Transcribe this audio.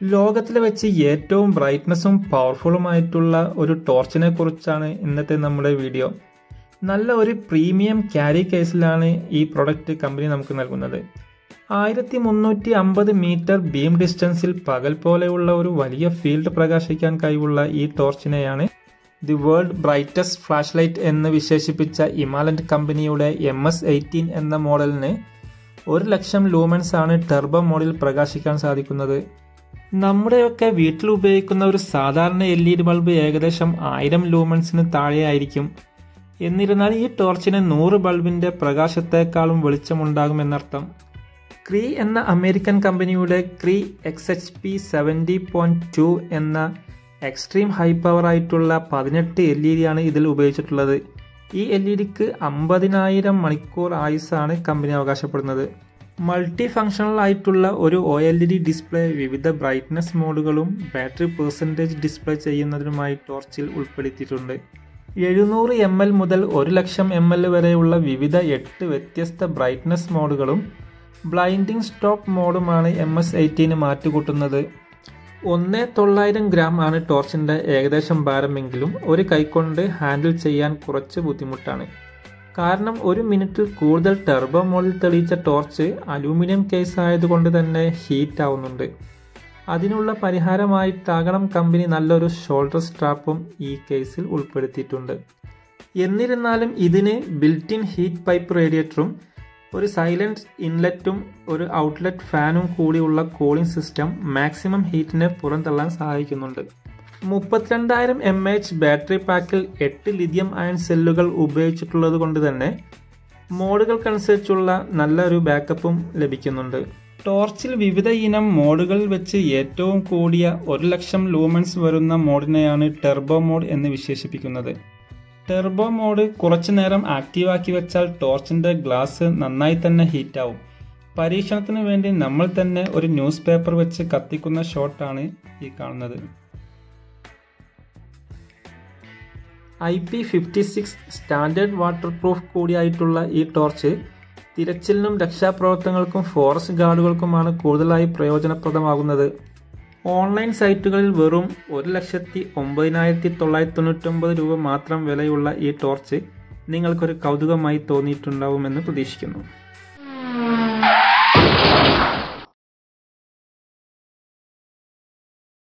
ലോകത്തിലെ വെച്ച് ഏറ്റവും ബ്രൈറ്റ്നസ്സും പവർഫുള്ളുമായിട്ടുള്ള ഒരു ടോർച്ചിനെ കുറിച്ചാണ് ഇന്നത്തെ നമ്മുടെ വീഡിയോ നല്ല ഒരു പ്രീമിയം ക്യാരി കേസിലാണ് ഈ പ്രൊഡക്റ്റ് കമ്പനി നമുക്ക് നൽകുന്നത് ആയിരത്തി മുന്നൂറ്റി അമ്പത് മീറ്റർ ബീം ഡിസ്റ്റൻസിൽ പകൽ പോലെയുള്ള ഒരു വലിയ ഫീൽഡ് പ്രകാശിക്കാൻ കഴിവുള്ള ഈ ടോർച്ചിനെയാണ് the world brightest flashlight എന്ന് വിശേഷിപ്പിച്ച ഇമാലൻഡ് കമ്പനിയുടെ എം എസ് എയ്റ്റീൻ എന്ന മോഡലിന് ഒരു ലക്ഷം ലൂമൻസ് ആണ് ടെർബോ മോഡിൽ പ്രകാശിക്കാൻ സാധിക്കുന്നത് നമ്മുടെയൊക്കെ വീട്ടിൽ ഉപയോഗിക്കുന്ന ഒരു സാധാരണ എൽ ഇ ഡി ബൾബ് ഏകദേശം ആയിരം ലൂമൻസിന് താഴെയായിരിക്കും എന്നിരുന്നാൽ ഈ ടോർച്ചിന് നൂറ് ബൾബിന്റെ പ്രകാശത്തെക്കാളും വെളിച്ചമുണ്ടാകുമെന്നർത്ഥം ക്രീ എന്ന അമേരിക്കൻ കമ്പനിയുടെ Cree X H P seventy point two എന്ന എക്സ്ട്രീം ഹൈ പവർ ആയിട്ടുള്ള പതിനെട്ട് എൽ ഇ ഡി ആണ് ഇതിൽ ഉപയോഗിച്ചിട്ടുള്ളത് ഈ എൽ ഇ ഡിക്ക് അമ്പതിനായിരം മണിക്കൂർ ആയുസാണ് കമ്പനി അവകാശപ്പെടുന്നത് മൾട്ടി ഫങ്ഷണൽ ആയിട്ടുള്ള ഒരു O L E D display വിവിധ ബ്രൈറ്റ്നസ് മോഡുകളും ബാറ്ററി പെർസെൻറ്റേജ് ഡിസ്പ്ലേ ചെയ്യുന്നതിനുമായി ടോർച്ചിൽ ഉൾപ്പെടുത്തിയിട്ടുണ്ട് എഴുന്നൂറ് എം എൽ മുതൽ ഒരു ലക്ഷം എം എൽ വരെയുള്ള വിവിധ എട്ട് വ്യത്യസ്ത ബ്രൈറ്റ്നസ് മോഡുകളും ബ്ലൈൻഡിംഗ് സ്റ്റോപ്പ് മോഡുമാണ് എം എസ് എയ്റ്റീന് മാറ്റുകൂട്ടുന്നത് ഒന്ന് തൊള്ളായിരം ഗ്രാം ആണ് ടോർച്ചിൻ്റെ ഏകദേശം ഭാരമെങ്കിലും ഒരു കൈകൊണ്ട് ഹാൻഡിൽ ചെയ്യാൻ കുറച്ച് ബുദ്ധിമുട്ടാണ് കാരണം ഒരു മിനിറ്റിൽ കൂടുതൽ ടെർബോ മോഡിൽ തെളിയിച്ച ടോർച്ച് അലൂമിനിയം കേസ് ആയതുകൊണ്ട് തന്നെ ഹീറ്റ് ആവുന്നുണ്ട് അതിനുള്ള പരിഹാരമായിട്ടാകണം കമ്പനി നല്ലൊരു ഷോൾഡർ സ്ട്രാപ്പും ഈ കേസിൽ ഉൾപ്പെടുത്തിയിട്ടുണ്ട് എന്നിരുന്നാലും ഇതിന് ബിൽറ്റ് ഇൻ ഹീറ്റ് പൈപ്പ് റേഡിയേറ്ററും ഒരു സൈലന്റ് ഇൻലെറ്റും ഒരു ഔട്ട്ലെറ്റ് ഫാനും കൂടിയുള്ള കൂളിംഗ് സിസ്റ്റം മാക്സിമം ഹീറ്റിനെ പുറന്തള്ളാൻ സഹായിക്കുന്നുണ്ട് മുപ്പത്തിരണ്ടായിരം എം എച്ച് ബാറ്ററി പാക്കിൽ എട്ട് ലിഥിയം അയൺ സെല്ലുകൾ ഉപയോഗിച്ചിട്ടുള്ളത് കൊണ്ട് തന്നെ മോഡുകൾക്കനുസരിച്ചുള്ള നല്ലൊരു ബാക്കപ്പും ലഭിക്കുന്നുണ്ട് ടോർച്ചിൽ വിവിധ ഇനം മോഡുകളിൽ വെച്ച് ഏറ്റവും കൂടിയ ഒരു ലക്ഷം ലൂമൻസ് വരുന്ന മോഡിനെയാണ് ടെർബോ മോഡ് എന്ന് വിശേഷിപ്പിക്കുന്നത് ടെർബോ മോഡ് കുറച്ചു നേരം ആക്റ്റീവാക്കി വെച്ചാൽ ടോർച്ചിന്റെ ഗ്ലാസ് നന്നായി തന്നെ ഹീറ്റാവും പരീക്ഷണത്തിന് വേണ്ടി നമ്മൾ തന്നെ ഒരു ന്യൂസ് പേപ്പർ വെച്ച് കത്തിക്കുന്ന ഷോട്ടാണ് ഈ കാണുന്നത് I P fifty six standard waterproof കൂടിയായിട്ടുള്ള ഈ ടോർച്ച് തിരച്ചിലിനും രക്ഷാപ്രവർത്തനങ്ങൾക്കും ഫോറസ്റ്റ് ഗാർഡുകൾക്കുമാണ് കൂടുതലായി പ്രയോജനപ്രദമാകുന്നത് ഓൺലൈൻ സൈറ്റുകളിൽ വെറും ഒരു ലക്ഷത്തി ഒമ്പതിനായിരത്തി തൊള്ളായിരത്തി തൊണ്ണൂറ്റൊമ്പത് രൂപ മാത്രം വിലയുള്ള ഈ ടോർച്ച് നിങ്ങൾക്കൊരു കൗതുകമായി തോന്നിയിട്ടുണ്ടാവുമെന്ന് പ്രതീക്ഷിക്കുന്നു